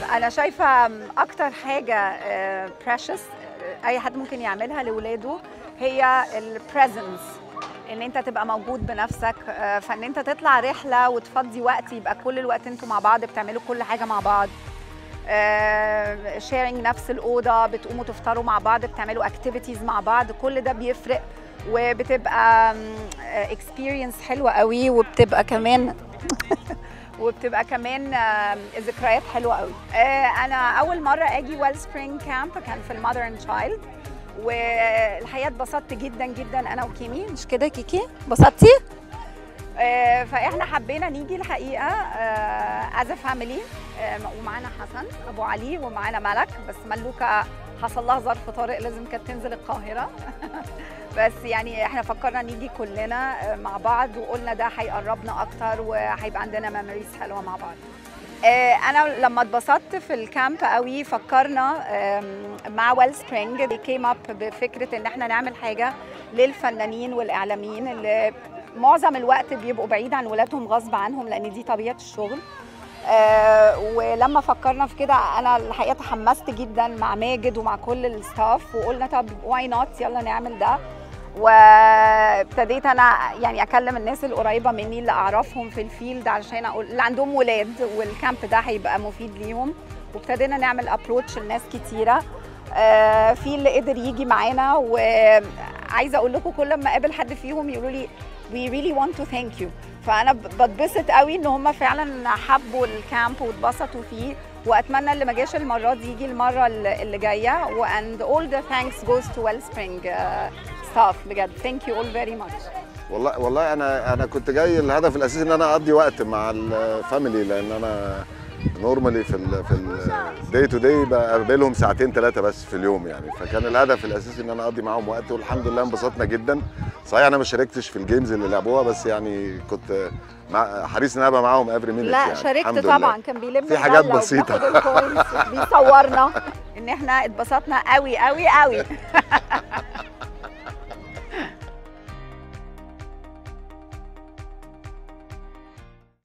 انا شايفه اكتر حاجه بريشس اي حد ممكن يعملها لاولاده هي البريزنس ان انت تبقى موجود بنفسك آه، فان انت تطلع رحله وتفضي وقت يبقى كل الوقت انتوا مع بعض بتعملوا كل حاجه مع بعض شيرنج نفس الاوضه بتقوموا تفطروا مع بعض بتعملوا اكتيفيتيز مع بعض كل ده بيفرق وبتبقى اكسبيرينس حلوه قوي وبتبقى كمان وبتبقى كمان آم، ذكريات حلوه قوي آه، انا اول مره اجي ويل سبرينج كامب كان في المذر اند تشايلد والحقيقه اتبسطت جدا جدا انا وكيمي مش كده كيكي اتبسطتي آه، فاحنا حبينا نيجي الحقيقه از فاميلي ومعانا حسن ابو علي ومعانا ملك بس ملوكه حصل لها ظرف طارئ لازم كانت تنزل القاهره بس يعني احنا فكرنا نيجي كلنا آه، مع بعض وقلنا ده هيقربنا اكتر وهيبقى عندنا ميموريز حلوه مع بعض آه، انا لما اتبسطت في الكامب قوي فكرنا آم، مع ويل سبرينج كيم اب بفكره ان احنا نعمل حاجه للفنانين والاعلاميين اللي معظم الوقت بيبقوا بعيد عن ولادهم غصب عنهم لان دي طبيعه الشغل آه ولما فكرنا في كده انا الحقيقه تحمست جدا مع ماجد ومع كل الستاف وقلنا طب واي نوت يلا نعمل ده وابتديت انا يعني اكلم الناس القريبه مني اللي اعرفهم في الفيلد علشان اقول اللي عندهم ولاد والكامب ده هيبقى مفيد ليهم وابتدينا نعمل ابروتش لناس كتيره آه، في اللي قدر يجي معانا وعايزه اقول لكم كل ما اقابل حد فيهم يقولوا لي we really want to thank you فانا ب- بتبسط قوي ان هم فعلا حبوا الكامب واتبسطوا فيه واتمنى اللي ما جاش المره دي يجي المره اللي اللي جايه و and all the thanks goes to Wellspring uh, staff بجد thank you all very much والله والله انا انا كنت جاي الهدف الاساسي ان انا اقضي وقت مع الفاميلي لان انا نورمالي في ال في الداي تو داي بقابلهم ساعتين ثلاثه بس في اليوم يعني فكان الهدف الاساسي ان انا اقضي معاهم وقت والحمد لله انبسطنا جدا صحيح انا ما شاركتش في الجيمز اللي لعبوها بس يعني كنت مع حريص ان انا ابقى معاهم افري مينيت لا يعني شاركت الحمد لله. طبعا كان بيلم في حاجات الغلة بسيطة. وبياخد الكوينز بيصورنا ان احنا اتبسطنا قوي قوي قوي